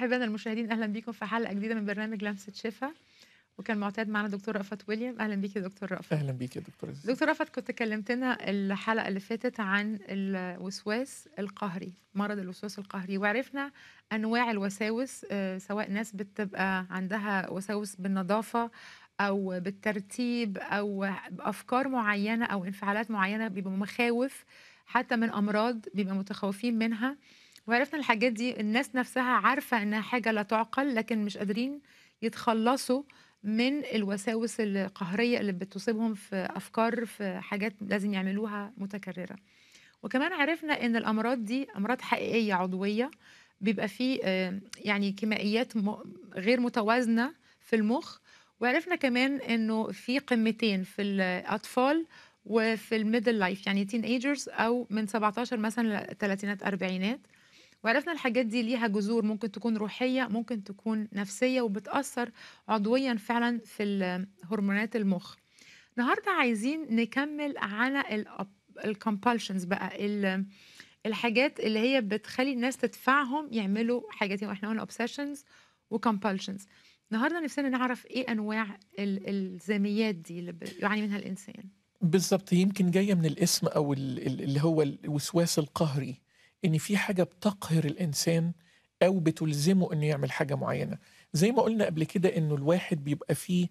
أحبائنا المشاهدين أهلا بيكم في حلقة جديدة من برنامج لمسة شفا وكان معتاد معنا دكتور رأفت ويليام أهلا بيك يا دكتور رأفت اهلا بيك يا دكتور عزيز دكتور رأفت كنت كلمتنا الحلقة اللي فاتت عن الوسواس القهري مرض الوسواس القهري وعرفنا أنواع الوساوس آه، سواء ناس بتبقى عندها وساوس بالنظافة أو بالترتيب أو بأفكار معينة أو انفعالات معينة بيبقوا مخاوف حتى من أمراض بيبقى متخوفين منها وعرفنا الحاجات دي الناس نفسها عارفة إنها حاجة لا تعقل لكن مش قادرين يتخلصوا من الوساوس القهرية اللي بتصيبهم في أفكار في حاجات لازم يعملوها متكررة وكمان عرفنا إن الأمراض دي أمراض حقيقية عضوية بيبقى فيه آه، يعني كيميائيات م- غير متوازنة في المخ وعرفنا كمان إنه في قمتين في الأطفال وفي الميدل لايف يعني تين ايجرز أو من 17 مثلا لثلاثينات أربعينات وعرفنا الحاجات دي ليها جذور ممكن تكون روحية ممكن تكون نفسية وبتأثر عضويا فعلا في ال- هرمونات المخ النهاردة عايزين نكمل على الكومبالشنز بقى ال- الحاجات اللي هي بتخلي الناس تدفعهم يعملوا حاجات واحنا قلنا obsessions وكومبالشنز النهارده نفسنا نعرف ايه انواع ال- الزاميات دي اللي بيعاني منها الانسان بالظبط يمكن جايه من الاسم او ال- ال- اللي هو الوسواس القهري ان في حاجه بتقهر الانسان او بتلزمه انه يعمل حاجه معينه زي ما قلنا قبل كده انه الواحد بيبقى فيه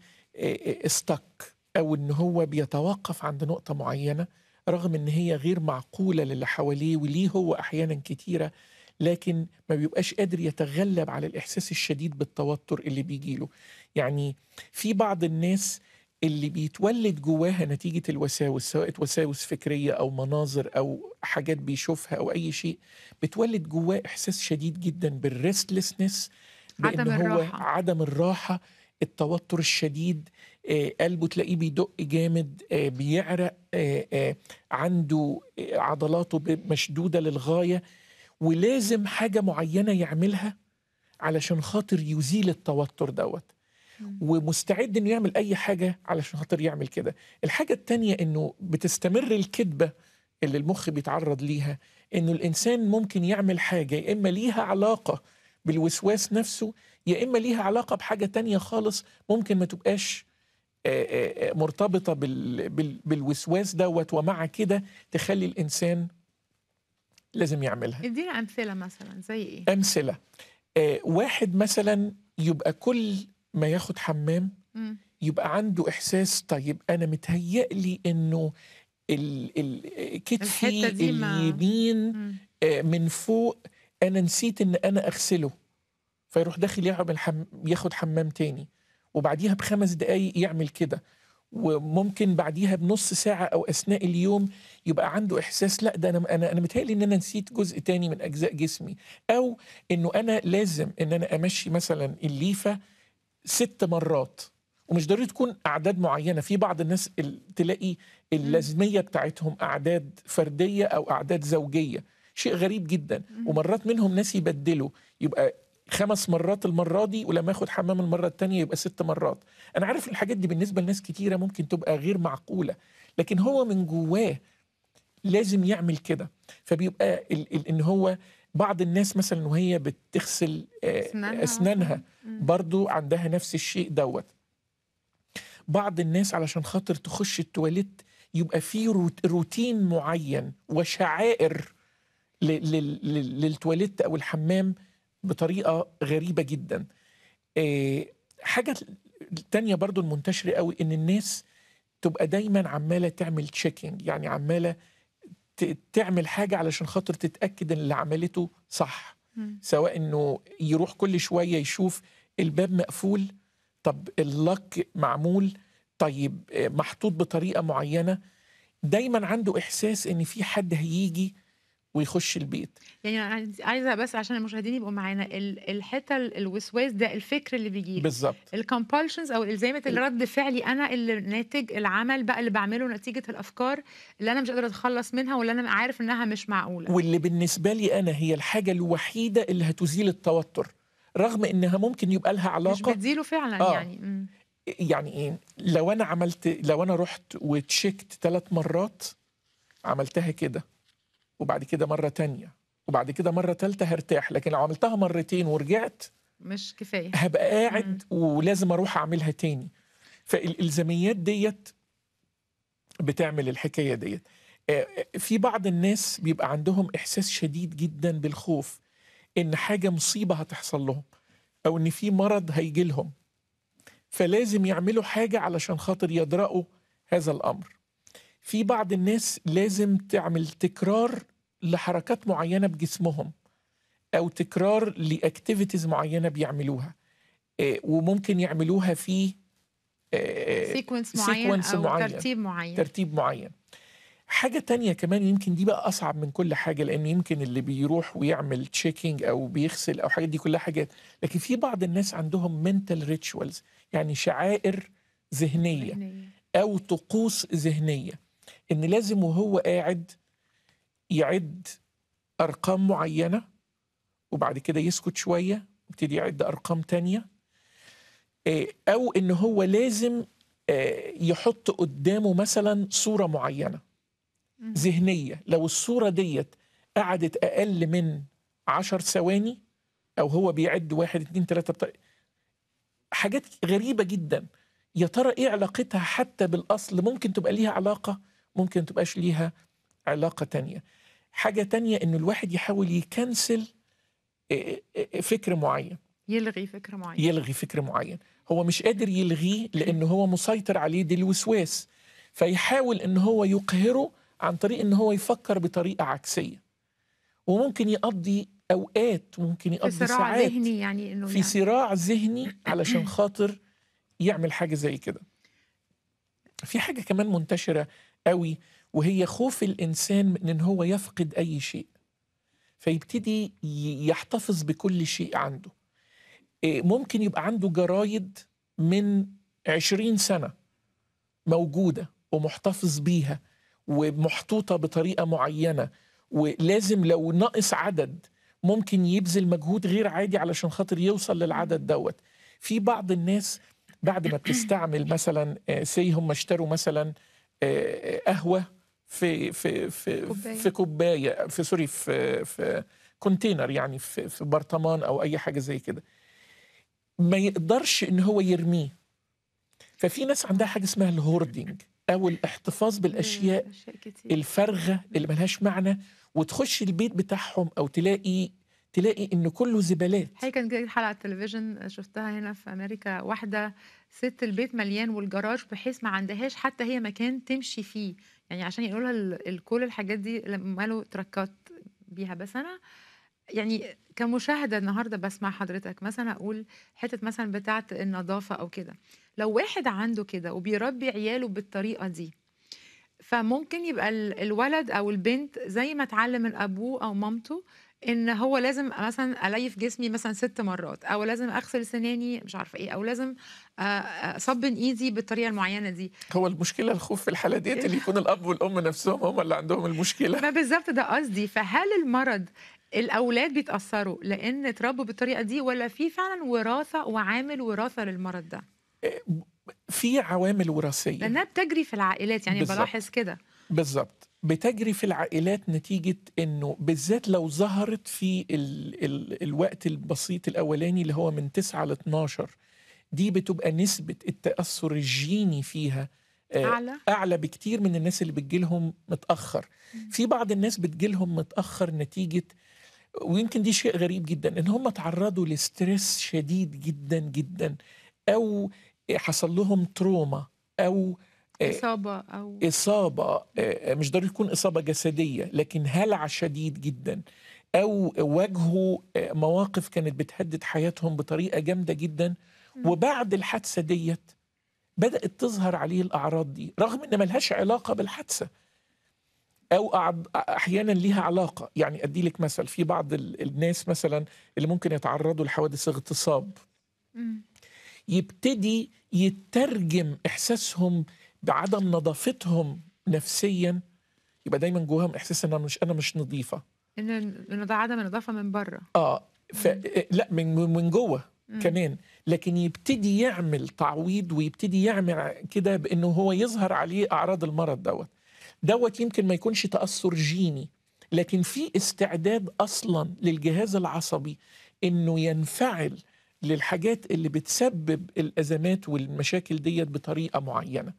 استك او ان هو بيتوقف عند نقطه معينه رغم ان هي غير معقوله للي حواليه وليه هو احيانا كتيره لكن ما بيبقاش قادر يتغلب على الاحساس الشديد بالتوتر اللي بيجيله يعني في بعض الناس اللي بيتولد جواها نتيجة الوساوس سواء وساوس فكرية أو مناظر أو حاجات بيشوفها أو أي شيء بتولد جواه إحساس شديد جدا بالريستلسنس بأن عدم هو الراحة. عدم الراحة التوتر الشديد آه، قلبه تلاقيه بيدق جامد آه، بيعرق آه، آه، عنده آه، عضلاته ب- مشدودة للغاية ولازم حاجة معينة يعملها علشان خاطر يزيل التوتر دوت ومستعد انه يعمل اي حاجه علشان خاطر يعمل كده الحاجه التانية انه بتستمر الكذبه اللي المخ بيتعرض ليها انه الانسان ممكن يعمل حاجه يا اما ليها علاقه بالوسواس نفسه يا اما ليها علاقه بحاجه تانية خالص ممكن ما تبقاش آه، آه، آه، مرتبطه بال بال بالوسواس دوت ومع كده تخلي الانسان لازم يعملها ادينا امثله مثلا زي ايه امثله آه، واحد مثلا يبقى كل ما ياخد حمام مم. يبقى عنده احساس طيب انا متهيألي انه ال ال كتفي الحتة دي ما- اليمين مم. آه، من فوق انا نسيت ان انا اغسله فيروح داخل يعمل حم ياخد حمام تاني وبعديها بخمس دقايق يعمل كده وممكن بعديها بنص ساعة أو أثناء اليوم يبقى عنده إحساس لا ده أنا أنا أنا متهيألي إن أنا نسيت جزء تاني من أجزاء جسمي أو إنه أنا لازم إن أنا أمشي مثلا الليفة ست مرات ومش ضروري تكون اعداد معينه في بعض الناس ال- تلاقي اللازميه بتاعتهم اعداد فرديه او اعداد زوجيه شيء غريب جدا ومرات منهم ناس يبدلوا يبقى خمس مرات المره دي ولما ياخد حمام المره الثانيه يبقى ست مرات انا عارف الحاجات دي بالنسبه لناس كتيره ممكن تبقى غير معقوله لكن هو من جواه لازم يعمل كده فبيبقى ال ال ان هو بعض الناس مثلا وهي بتغسل آه، أسنانها اسنانها مثلاً. مم. برضو عندها نفس الشيء دوت بعض الناس علشان خاطر تخش التواليت يبقى في روت- روتين معين وشعائر ل- لل- لل- للتواليت او الحمام بطريقه غريبه جدا آه، حاجه تانية برضو المنتشرة قوي ان الناس تبقى دايما عمالة تعمل تشيكينج يعني عمالة ت- تعمل حاجة علشان خاطر تتأكد ان اللي عملته صح مم. سواء انه يروح كل شويه يشوف الباب مقفول طب اللك معمول طيب آه، محطوط بطريقه معينه دايما عنده احساس ان في حد هيجي ويخش البيت يعني انا عايز- عايزه بس عشان المشاهدين يبقوا معانا ال- الحته ال- الوسواس ده الفكر اللي بيجي بالظبط الكومبالشنز او الزامه الرد فعلي انا اللي ناتج العمل بقى اللي بعمله نتيجه الافكار اللي انا مش قادره اتخلص منها واللي انا عارف انها مش معقوله واللي بالنسبه لي انا هي الحاجه الوحيده اللي هتزيل التوتر رغم انها ممكن يبقى لها مش علاقه بتزيله فعلا آه. يعني مم. يعني ايه لو انا عملت لو انا رحت وتشيكت ثلاث مرات عملتها كده وبعد كده مره تانية وبعد كده مره ثالثه هرتاح لكن لو عملتها مرتين ورجعت مش كفايه هبقى مم. قاعد ولازم اروح اعملها تاني فالالزاميات ديت بتعمل الحكايه ديت آه، آه، في بعض الناس بيبقى عندهم احساس شديد جدا بالخوف ان حاجه مصيبه هتحصل لهم او ان في مرض هيجي لهم فلازم يعملوا حاجه علشان خاطر يدرأوا هذا الامر في بعض الناس لازم تعمل تكرار لحركات معينه بجسمهم او تكرار لاكتيفيتيز معينه بيعملوها آه، وممكن يعملوها في آه، سيكونس معين sequence او معين. ترتيب معين ترتيب معين حاجة تانية كمان يمكن دي بقى أصعب من كل حاجة لأن يمكن اللي بيروح ويعمل تشيكينج أو بيغسل أو حاجات دي كلها حاجات لكن في بعض الناس عندهم mental rituals يعني شعائر ذهنية ذهنية. أو طقوس ذهنية إن لازم وهو قاعد يعد أرقام معينة وبعد كده يسكت شوية يبتدي يعد أرقام تانية آه، أو إن هو لازم آه، يحط قدامه مثلا صورة معينة مم. ذهنية لو الصورة ديت قعدت أقل من عشر ثواني أو هو بيعد واحد اتنين تلاتة بتا... حاجات غريبة جدا يا ترى إيه علاقتها حتى بالأصل ممكن تبقى ليها علاقة ممكن تبقاش ليها علاقة تانية حاجة تانية إنه الواحد يحاول يكنسل آه، آه، فكر معين يلغي فكره معينه يلغي فكر معين هو مش قادر يلغيه لأنه هو مسيطر عليه دي الوسواس فيحاول ان هو يقهره عن طريق ان هو يفكر بطريقة عكسية وممكن يقضي اوقات ممكن في يقضي صراع ساعات ذهني يعني انه في يعني صراع ذهني علشان خاطر يعمل حاجة زي كده في حاجة كمان منتشرة قوي وهي خوف الإنسان من إن هو يفقد أي شيء فيبتدي ي- يحتفظ بكل شيء عنده إيه، ممكن يبقى عنده جرايد من عشرين سنة موجودة ومحتفظ بيها ومحطوطة بطريقة معينة ولازم لو ناقص عدد ممكن يبذل مجهود غير عادي علشان خاطر يوصل للعدد دوت في بعض الناس بعد ما بتستعمل مثلا سي هم اشتروا مثلا آه، آه، قهوة في في في كوباية. في كوباية في سوري في في كونتينر يعني في في برطمان او اي حاجة زي كده ما يقدرش ان هو يرميه ففي ناس عندها حاجة اسمها الهوردنج او الاحتفاظ بالاشياء اشياء كتير الفارغه اللي ملهاش معنى وتخش البيت بتاعهم او تلاقي تلاقي ان كله زبالات هي كان جاي حلقه على التلفزيون شفتها هنا في امريكا واحده ست البيت مليان والجراج بحيث ما عندهاش حتى هي مكان تمشي فيه يعني عشان يقولوا لها ال- ال- كل الحاجات دي لما ماله تركات بيها بس انا يعني كمشاهده النهارده بسمع حضرتك مثلا اقول حته مثلا بتاعه النظافه او كده لو واحد عنده كده وبيربي عياله بالطريقه دي فممكن يبقى ال- الولد او البنت زي ما اتعلم من ابوه او مامته ان هو لازم مثلا اليف جسمي مثلا ست مرات او لازم اغسل سناني مش عارفه ايه او لازم آه، آه، اصبن ايدي بالطريقه المعينه دي هو المشكله الخوف في الحاله ديت اللي يكون الاب والام نفسهم هم اللي عندهم المشكله ما بالظبط ده قصدي فهل المرض الاولاد بيتاثروا لان اتربوا بالطريقه دي ولا في فعلا وراثه وعامل وراثه للمرض ده في عوامل وراثيه لانها بتجري في العائلات يعني بالظبط. بلاحظ كده بالظبط بتجري في العائلات نتيجة انه بالذات لو ظهرت في ال ال الوقت البسيط الاولاني اللي هو من 9 ل 12 دي بتبقى نسبة التأثر الجيني فيها آه، اعلى اعلى بكتير من الناس اللي بتجيلهم متاخر في بعض الناس بتجيلهم متاخر نتيجه ويمكن دي شيء غريب جدا ان هم تعرضوا لستريس شديد جدا جدا او حصل لهم تروما او آه، اصابه او إصابة آه، مش ضروري تكون إصابة جسدية لكن هلع شديد جدا أو واجهوا آه، مواقف كانت بتهدد حياتهم بطريقة جامدة جدا مم. وبعد الحادثة ديت بدأت تظهر عليه الأعراض دي رغم إن ملهاش علاقة بالحادثة أو أعض- أحيانا ليها علاقة يعني أدي لك مثل في بعض ال- الناس مثلا اللي ممكن يتعرضوا لحوادث اغتصاب مم. يبتدي يترجم احساسهم بعدم نظافتهم نفسيا يبقى دايما جواهم احساس ان انا مش انا مش نظيفه ان ان ده عدم النظافه من بره اه ف... مم. لا من من جوه مم. كمان لكن يبتدي يعمل تعويض ويبتدي يعمل كده بانه هو يظهر عليه اعراض المرض دوت دوت يمكن ما يكونش تاثر جيني لكن في استعداد اصلا للجهاز العصبي انه ينفعل للحاجات اللي بتسبب الازمات والمشاكل ديت بطريقه معينه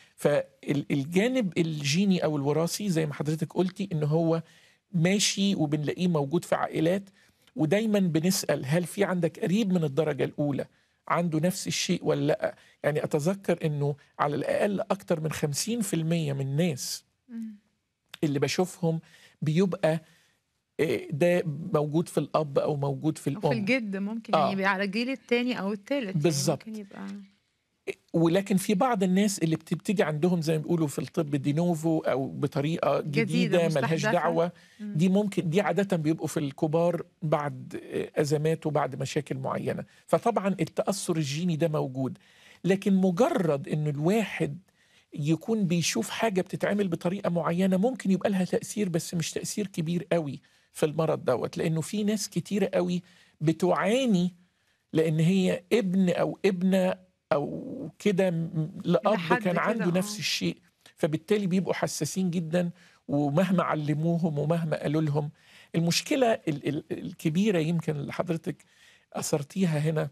فالجانب الجيني او الوراثي زي ما حضرتك قلتي ان هو ماشي وبنلاقيه موجود في عائلات ودايما بنسال هل في عندك قريب من الدرجه الاولى عنده نفس الشيء ولا لا يعني اتذكر انه على الاقل اكتر من 50% من الناس مم. اللي بشوفهم بيبقى آه، ده موجود في الاب او موجود في أو في الام الجد ممكن آه. يعني يبقى على الجيل الثاني او الثالث بالظبط. يعني ممكن يبقى ولكن في بعض الناس اللي بت- بتيجي عندهم زي ما بيقولوا في الطب دينوفو او بطريقه جديدة، جديده ملهاش مستحدثة. دعوه مم. دي ممكن دي عاده بيبقوا في الكبار بعد آه، ازمات وبعد مشاكل معينه فطبعا التاثر الجيني ده موجود لكن مجرد انه الواحد يكون بيشوف حاجه بتتعمل بطريقه معينه ممكن يبقى لها تاثير بس مش تاثير كبير قوي في المرض دوت لانه في ناس كتيره قوي بتعاني لان هي ابن او ابنه او كده م- لاب لحد كان كده، عنده آه. نفس الشيء فبالتالي بيبقوا حساسين جدا ومهما علموهم ومهما قالوا لهم المشكله ال- ال- الكبيره يمكن اللي حضرتك اثرتيها هنا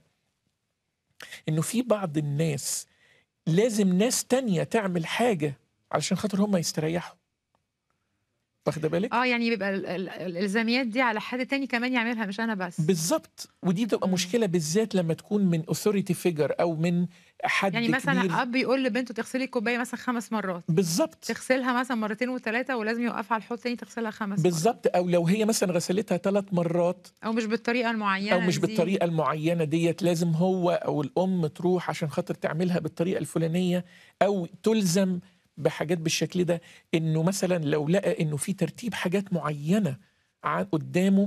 انه في بعض الناس لازم ناس تانية تعمل حاجه علشان خاطر هم يستريحوا واخده بالك اه يعني بيبقى ال- ال- الالزاميات دي على حد تاني كمان يعملها مش انا بس بالظبط ودي بتبقى مم. مشكله بالذات لما تكون من اوثوريتي فيجر او من حد يعني مثلا كبير اب يقول لبنته تغسلي الكوبايه مثلا خمس مرات بالظبط تغسلها مثلا مرتين وثلاثه ولازم يوقفها على الحوض تاني تغسلها خمس مرات بالظبط او لو هي مثلا غسلتها ثلاث مرات او مش بالطريقه المعينه او مش دي. بالطريقه المعينه ديت لازم هو او الام تروح عشان خاطر تعملها بالطريقه الفلانيه او تلزم بحاجات بالشكل ده انه مثلا لو لقى انه في ترتيب حاجات معينه عن قدامه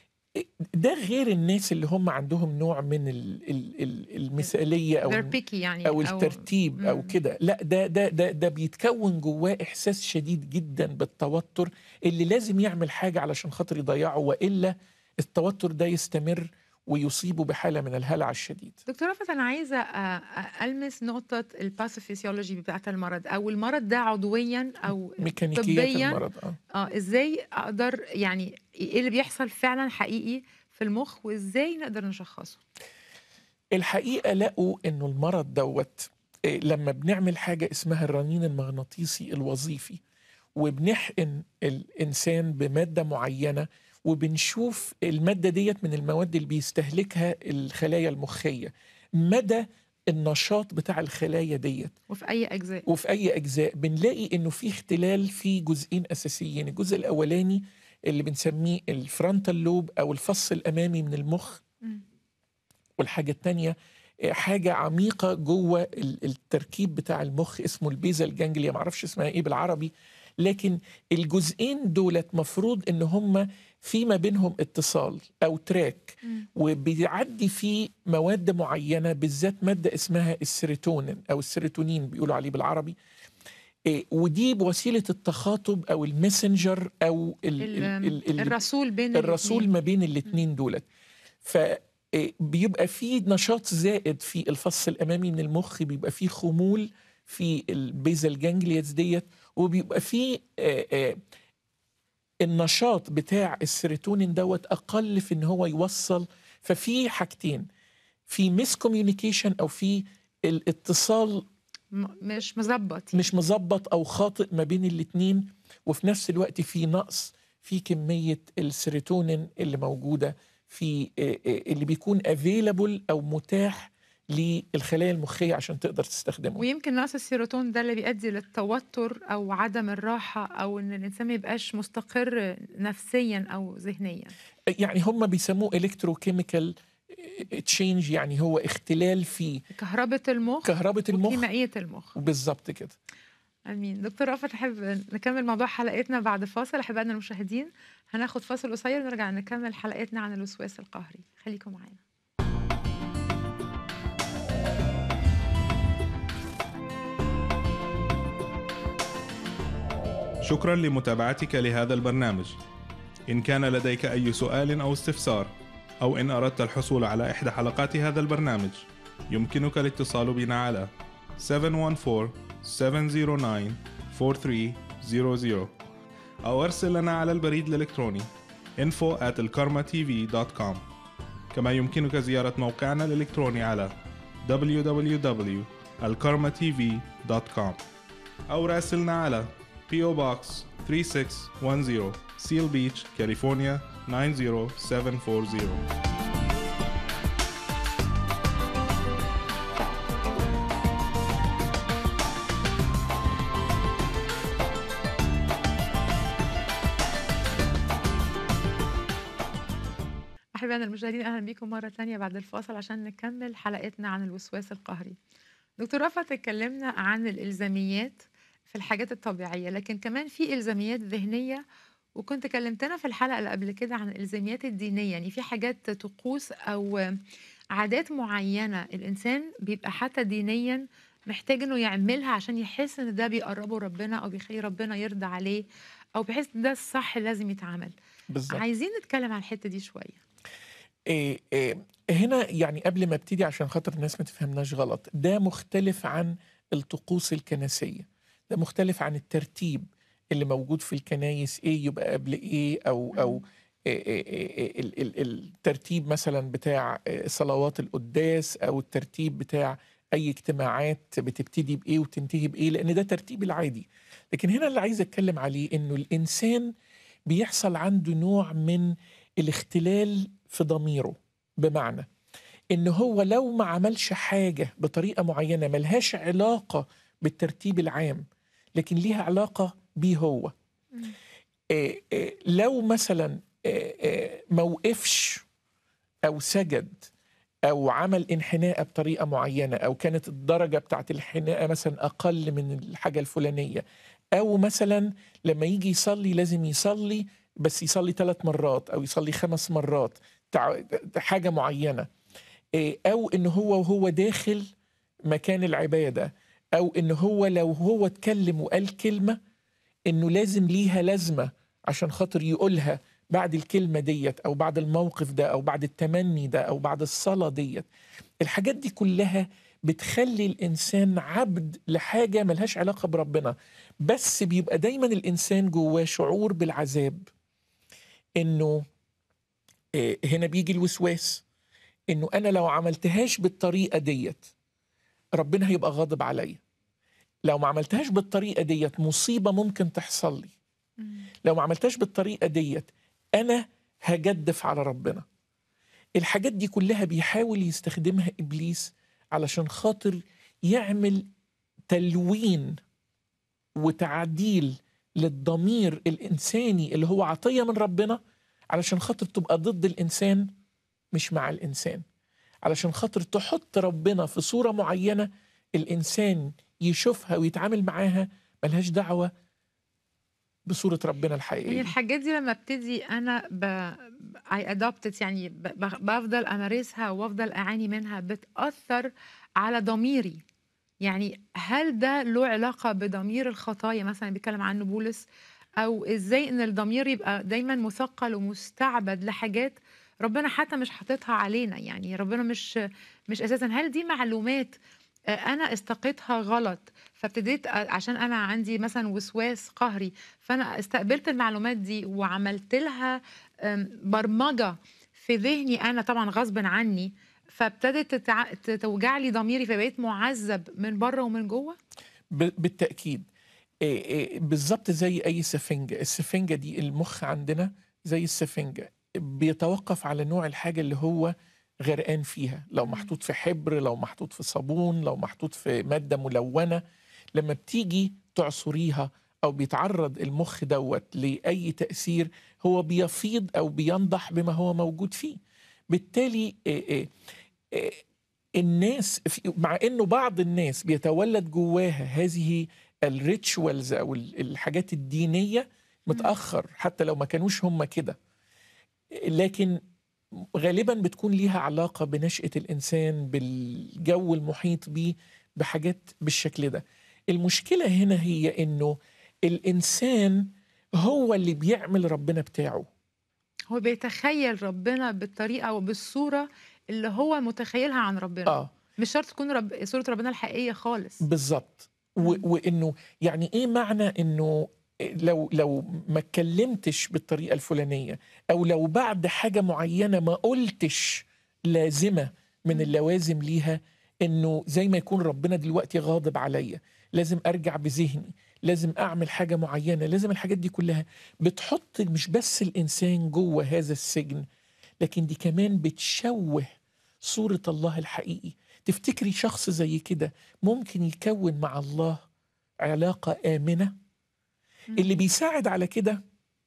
ده غير الناس اللي هم عندهم نوع من ال ال ال المثاليه او they're picky يعني او الترتيب او مم. كده لا ده ده ده ده بيتكون جواه احساس شديد جدا بالتوتر اللي لازم يعمل حاجه علشان خاطر يضيعه والا التوتر ده يستمر ويصيبه بحاله من الهلع الشديد دكتور رفعت انا عايزه آه، آه، المس نقطه الباثوفيسيولوجي بتاعت المرض او المرض ده عضويا او ميكانيكيات طبياً المرض اه اه ازاي اقدر يعني ايه اللي بيحصل فعلا حقيقي في المخ وازاي نقدر نشخصه الحقيقه لقوا انه المرض دوت إيه، لما بنعمل حاجه اسمها الرنين المغناطيسي الوظيفي وبنحقن الانسان بماده معينه وبنشوف الماده ديت من المواد اللي بيستهلكها الخلايا المخيه مدى النشاط بتاع الخلايا ديت وفي اي اجزاء وفي اي اجزاء بنلاقي انه في اختلال في جزئين اساسيين الجزء الاولاني اللي بنسميه الفرونتال لوب او الفص الامامي من المخ مم. والحاجه الثانيه حاجه عميقه جوه ال- التركيب بتاع المخ اسمه البيزل جانجليا معرفش اسمها ايه بالعربي لكن الجزئين دولت مفروض ان هم في ما بينهم اتصال او تراك مم. وبيعدي فيه مواد معينه بالذات ماده اسمها السيروتونين او السيروتونين بيقولوا عليه بالعربي إيه، ودي بوسيله التخاطب او المسنجر او ال ال- ال ال ال الرسول بين الرسول الاتنين. ما بين الاثنين دولت ف إيه، بيبقى في نشاط زائد في الفص الامامي من المخ بيبقى في خمول في البيزل جانجلياز ديت وبيبقى في آه، آه، النشاط بتاع السيروتونين دوت اقل في ان هو يوصل ففي حاجتين في ميس كوميونيكيشن او في الاتصال م- مش مظبط يعني. مش مظبط او خاطئ ما بين الاتنين وفي نفس الوقت في نقص في كميه السيروتونين اللي موجوده في آه، آه، اللي بيكون افيلابل او متاح للخلايا المخيه عشان تقدر تستخدمه ويمكن نقص السيروتون ده اللي بيؤدي للتوتر او عدم الراحه او ان الانسان ما يبقاش مستقر نفسيا او ذهنيا يعني هم بيسموه الكتروكيميكال تشينج يعني هو اختلال في كهربة المخ كهربة المخ وكيميائية المخ بالظبط كده امين دكتور رأفت احب نكمل موضوع حلقتنا بعد فاصل احبائنا المشاهدين هناخد فاصل قصير ونرجع نكمل حلقتنا عن الوسواس القهري خليكم معانا شكرا لمتابعتك لهذا البرنامج إن كان لديك أي سؤال أو استفسار أو إن أردت الحصول على إحدى حلقات هذا البرنامج يمكنك الاتصال بنا على 714-709-4300 أو أرسل لنا على البريد الإلكتروني info at elkarmatv.com كما يمكنك زيارة موقعنا الإلكتروني على www.alkarmatv.com أو راسلنا على PO Box 3610 Seal Beach, كاليفورنيا 90740 أحبائنا المشاهدين أهلا بكم مرة تانية بعد الفاصل عشان نكمل حلقتنا عن الوسواس القهري دكتور رفعت اتكلمنا عن الإلزاميات في الحاجات الطبيعية لكن كمان في إلزاميات ذهنية وكنت كلمتنا في الحلقة اللي قبل كده عن الإلزاميات الدينية يعني في حاجات طقوس أو عادات معينة الإنسان بيبقى حتى دينيا محتاج إنه يعملها عشان يحس إن ده بيقربه ربنا أو بيخلي ربنا يرضى عليه أو بيحس إن ده الصح لازم يتعمل بالظبط عايزين نتكلم عن الحتة دي شوية إيه إيه هنا يعني قبل ما ابتدي عشان خاطر الناس ما تفهمناش غلط ده مختلف عن الطقوس الكنسية ده مختلف عن الترتيب اللي موجود في الكنايس ايه يبقى قبل ايه او او إيه إيه إيه ال- ال- الترتيب مثلا بتاع إيه صلوات القداس او الترتيب بتاع اي اجتماعات بتبتدي بايه وتنتهي بايه لان ده ترتيب العادي لكن هنا اللي عايز اتكلم عليه انه الانسان بيحصل عنده نوع من الاختلال في ضميره بمعنى ان هو لو ما عملش حاجه بطريقه معينه ملهاش علاقه بالترتيب العام لكن ليها علاقه بيه هو إيه إيه لو مثلا إيه إيه موقفش او سجد او عمل انحناء بطريقه معينه او كانت الدرجه بتاعت الحناءه مثلا اقل من الحاجه الفلانيه او مثلا لما يجي يصلي لازم يصلي بس يصلي ثلاث مرات او يصلي خمس مرات تع- حاجه معينه إيه، او ان هو وهو داخل مكان العباده او ان هو لو هو اتكلم وقال كلمه انه لازم ليها لازمه عشان خاطر يقولها بعد الكلمه ديت او بعد الموقف ده او بعد التمني ده او بعد الصلاه ديت الحاجات دي كلها بتخلي الانسان عبد لحاجه ملهاش علاقه بربنا بس بيبقى دايما الانسان جواه شعور بالعذاب انه إيه، هنا بيجي الوسواس انه انا لو عملتهاش بالطريقه ديت ربنا هيبقى غاضب عليا لو ما عملتهاش بالطريقه ديت مصيبه ممكن تحصل لي لو ما عملتهاش بالطريقه ديت انا هجدف على ربنا الحاجات دي كلها بيحاول يستخدمها ابليس علشان خاطر يعمل تلوين وتعديل للضمير الانساني اللي هو عطيه من ربنا علشان خاطر تبقى ضد الانسان مش مع الانسان علشان خاطر تحط ربنا في صوره معينه الانسان يشوفها ويتعامل معاها ملهاش دعوه بصوره ربنا يعني الحقيقيه الحاجات دي لما ابتدي انا ب I adopted يعني ب... ب- بفضل امارسها وافضل اعاني منها بتاثر على ضميري يعني هل ده له علاقه بضمير الخطايا مثلا بيتكلم عنه بولس او ازاي ان الضمير يبقى دايما مثقل ومستعبد لحاجات ربنا حتى مش حاططها علينا يعني ربنا مش مش اساسا هل دي معلومات آه، انا استقيتها غلط فابتديت آه، عشان انا عندي مثلا وسواس قهري فانا استقبلت المعلومات دي وعملت لها آم، برمجه في ذهني انا طبعا غصب عني فابتدت تتع... توجع لي ضميري فبقيت معذب من بره ومن جوه ب- بالتاكيد إيه إيه بالظبط زي اي سفنجه السفنجه دي المخ عندنا زي السفنجه بيتوقف على نوع الحاجه اللي هو غرقان فيها لو مم. محطوط في حبر لو محطوط في صابون لو محطوط في ماده ملونه لما بتيجي تعصريها او بيتعرض المخ دوت لاي تاثير هو بيفيض او بينضح بما هو موجود فيه بالتالي إيه إيه إيه الناس في- مع انه بعض الناس بيتولد جواها هذه الريتشوالز او ال- الحاجات الدينيه متاخر حتى لو ما كانوش هم كده لكن غالبا بتكون ليها علاقه بنشاه الانسان بالجو المحيط بيه بحاجات بالشكل ده المشكله هنا هي انه الانسان هو اللي بيعمل ربنا بتاعه هو بيتخيل ربنا بالطريقه وبالصوره اللي هو متخيلها عن ربنا اه مش شرط تكون رب... صوره ربنا الحقيقيه خالص بالظبط و- مم. وانه يعني ايه معنى انه لو لو ما اتكلمتش بالطريقه الفلانيه او لو بعد حاجه معينه ما قلتش لازمه من اللوازم ليها انه زي ما يكون ربنا دلوقتي غاضب عليا لازم ارجع بذهني لازم اعمل حاجه معينه لازم الحاجات دي كلها بتحط مش بس الانسان جوه هذا السجن لكن دي كمان بتشوه صوره الله الحقيقي تفتكري شخص زي كده ممكن يكون مع الله علاقه امنه اللي بيساعد على كده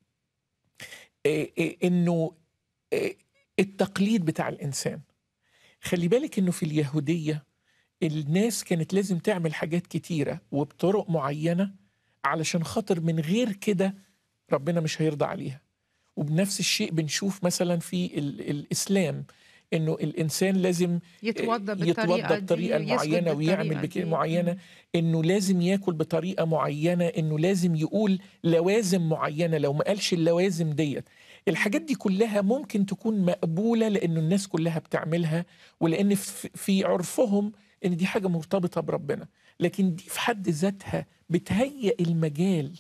آه، آه، انه آه، التقليد بتاع الانسان خلي بالك انه في اليهوديه الناس كانت لازم تعمل حاجات كتيره وبطرق معينه علشان خاطر من غير كده ربنا مش هيرضى عليها وبنفس الشيء بنشوف مثلا في ال- الاسلام انه الانسان لازم يتوضى بالطريقه يتوضى دي بطريقه ويسجد معينه ويعمل بالطريقة بكده دي. معينه انه لازم ياكل بطريقه معينه انه لازم يقول لوازم معينه لو ما قالش اللوازم ديت الحاجات دي كلها ممكن تكون مقبوله لانه الناس كلها بتعملها ولان في في عرفهم ان دي حاجه مرتبطه بربنا لكن دي في حد ذاتها بتهيئ المجال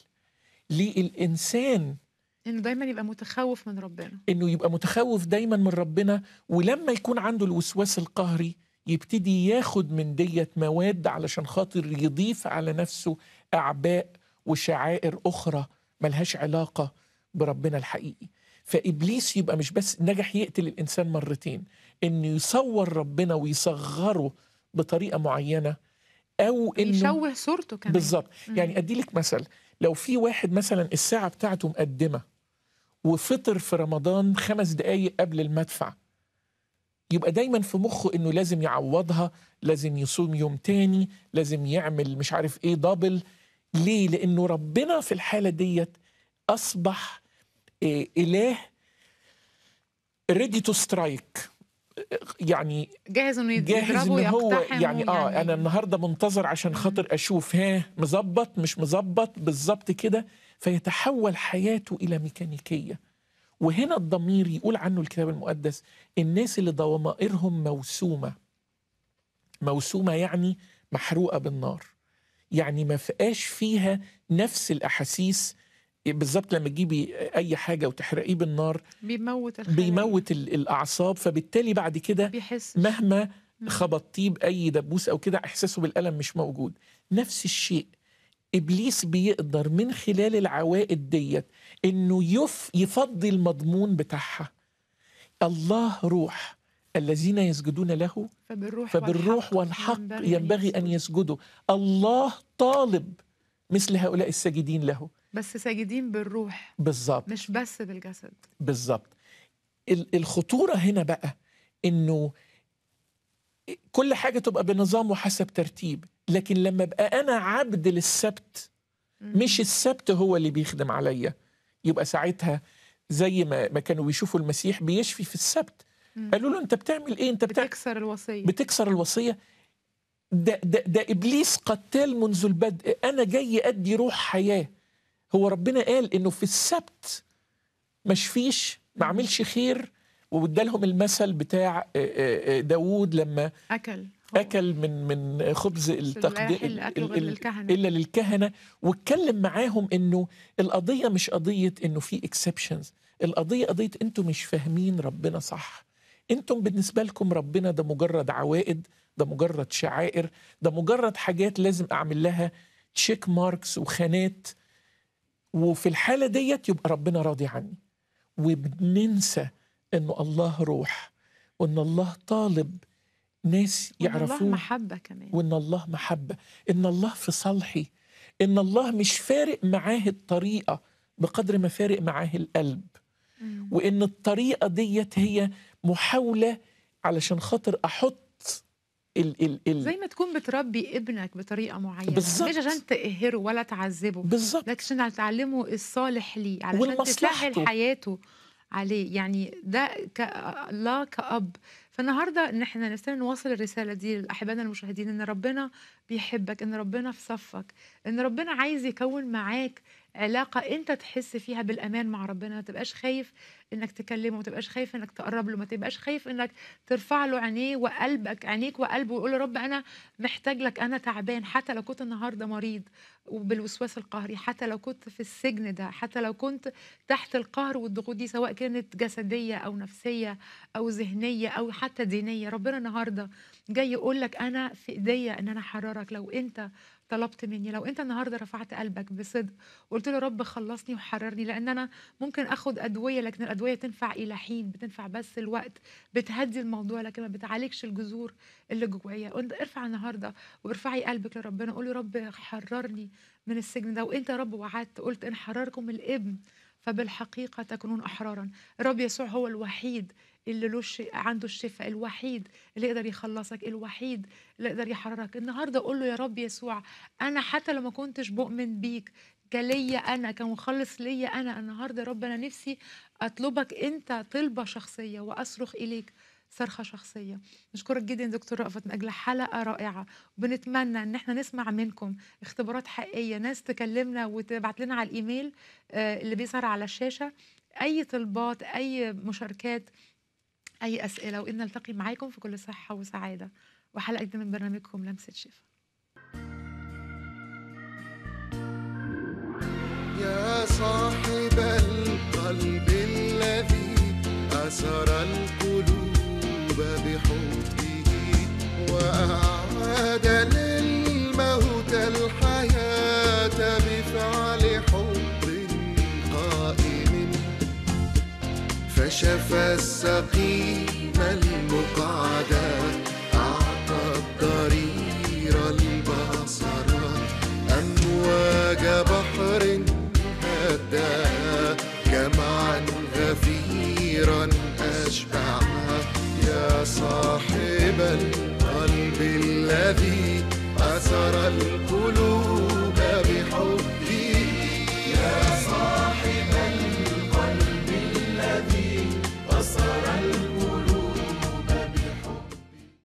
للانسان انه دايما يبقى متخوف من ربنا انه يبقى متخوف دايما من ربنا ولما يكون عنده الوسواس القهري يبتدي ياخد من ديت مواد علشان خاطر يضيف على نفسه اعباء وشعائر اخرى ملهاش علاقه بربنا الحقيقي فابليس يبقى مش بس نجح يقتل الانسان مرتين انه يصور ربنا ويصغره بطريقه معينه او انه يشوه صورته كمان بالظبط مم. يعني ادي لك مثل لو في واحد مثلا الساعه بتاعته مقدمه وفطر في رمضان خمس دقايق قبل المدفع يبقى دايما في مخه انه لازم يعوضها لازم يصوم يوم تاني لازم يعمل مش عارف ايه دبل ليه لانه ربنا في الحاله ديت اصبح إيه اله ريدي تو سترايك يعني جاهز انه جاهز يضربه ان هو يقتحمه يعني اه انا النهارده منتظر عشان خاطر اشوف ها مظبط مش مظبط بالظبط كده فيتحول حياته الى ميكانيكيه وهنا الضمير يقول عنه الكتاب المقدس الناس اللي ضمائرهم موسومه موسومه يعني محروقه بالنار يعني ما فيهاش فيها نفس الاحاسيس بالظبط لما تجيبي اي حاجه وتحرقيه بالنار بيموت الخلايا بيموت ال- الاعصاب فبالتالي بعد كده بيحس مهما مم. خبطتيه باي دبوس او كده احساسه بالالم مش موجود نفس الشيء ابليس بيقدر من خلال العوائد ديت انه يف يفضي المضمون بتاعها الله روح الذين يسجدون له فبالروح فبالروح والحق ينبغي ان يسجدوا الله طالب مثل هؤلاء الساجدين له بس ساجدين بالروح بالظبط مش بس بالجسد بالظبط ال- الخطورة هنا بقى إنه كل حاجة تبقى بنظام وحسب ترتيب لكن لما أبقى أنا عبد للسبت مم. مش السبت هو اللي بيخدم عليا يبقى ساعتها زي ما ما كانوا بيشوفوا المسيح بيشفي في السبت مم. قالوا له انت بتعمل ايه انت بتعمل بتكسر الوصيه بتكسر الوصيه ده, ده, ده ابليس قتال منذ البدء انا جاي ادي روح حياه هو ربنا قال انه في السبت ما اشفيش ما اعملش خير وادالهم المثل بتاع آه، آه، آه، داوود لما اكل هو. اكل من من خبز التقديم اللي اكله غير للكهنه الا للكهنه واتكلم معاهم انه القضيه مش قضيه انه في اكسبشنز القضيه قضيه انتم مش فاهمين ربنا صح انتم بالنسبه لكم ربنا ده مجرد عوائد ده مجرد شعائر ده مجرد حاجات لازم اعمل لها تشيك ماركس وخانات وفي الحاله ديت يبقى ربنا راضي عني وبننسى انه الله روح وان الله طالب ناس وإن الله يعرفوه محبه كمان وان الله محبه ان الله في صالحي ان الله مش فارق معاه الطريقه بقدر ما فارق معاه القلب مم. وان الطريقه ديت هي محاوله علشان خاطر احط ال ال ال زي ما تكون بتربي ابنك بطريقه معينه بالظبط. مش عشان تقهره ولا تعذبه بالظبط لكن عشان تعلمه الصالح ليه علشان ولمصلحته. تسهل حياته عليه يعني ده ك... الله كأب فالنهارده ان احنا نستنى نوصل الرساله دي لاحبائنا المشاهدين ان ربنا بيحبك ان ربنا في صفك ان ربنا عايز يكون معاك علاقة أنت تحس فيها بالأمان مع ربنا، ما تبقاش خايف إنك تكلمه، ما تبقاش خايف إنك تقرب له، ما تبقاش خايف إنك ترفع له عينيه وقلبك عينيك وقلبه وقول له رب أنا محتاج لك، أنا تعبان، حتى لو كنت النهارده مريض وبالوسواس القهري، حتى لو كنت في السجن ده، حتى لو كنت تحت القهر والضغوط دي سواء كانت جسدية أو نفسية أو ذهنية أو حتى دينية، ربنا النهارده جاي يقول لك أنا في إيديا إن أنا أحررك لو أنت طلبت مني، لو أنت النهارده رفعت قلبك بصدق وقلت له رب خلصني وحررني، لأن أنا ممكن آخد أدوية لكن الأدوية تنفع إلى حين، بتنفع بس الوقت، بتهدي الموضوع لكن ما بتعالجش الجذور اللي جوايا، وأنت ارفع النهارده وارفعي قلبك لربنا، قولي رب حررني من السجن ده، وأنت يا رب وعدت قلت إن حرركم الابن فبالحقيقة تكونون أحرارا، الرب يسوع هو الوحيد اللي له الش... عنده الشفاء، الوحيد اللي يقدر يخلصك، الوحيد اللي يقدر يحررك، النهارده قول له يا رب يسوع أنا حتى لو ما كنتش بؤمن بيك كليا أنا كمخلص ليا أنا، النهارده يا رب أنا نفسي أطلبك أنت طلبة شخصية وأصرخ إليك صرخة شخصية. نشكرك جدًا دكتور رأفت من أجل حلقة رائعة، وبنتمنى إن إحنا نسمع منكم اختبارات حقيقية، ناس تكلمنا وتبعت لنا على الإيميل آآ اللي بيظهر على الشاشة أي طلبات، أي مشاركات، أي أسئلة، وإن نلتقي معاكم في كل صحة وسعادة، وحلقة جديدة من برنامجكم لمسة شفا. يا صاحب القلب الذي أسر القلوب بحبه وأعاد للموتى الحياة بفعل حب قائم فشفى السقيم المقعد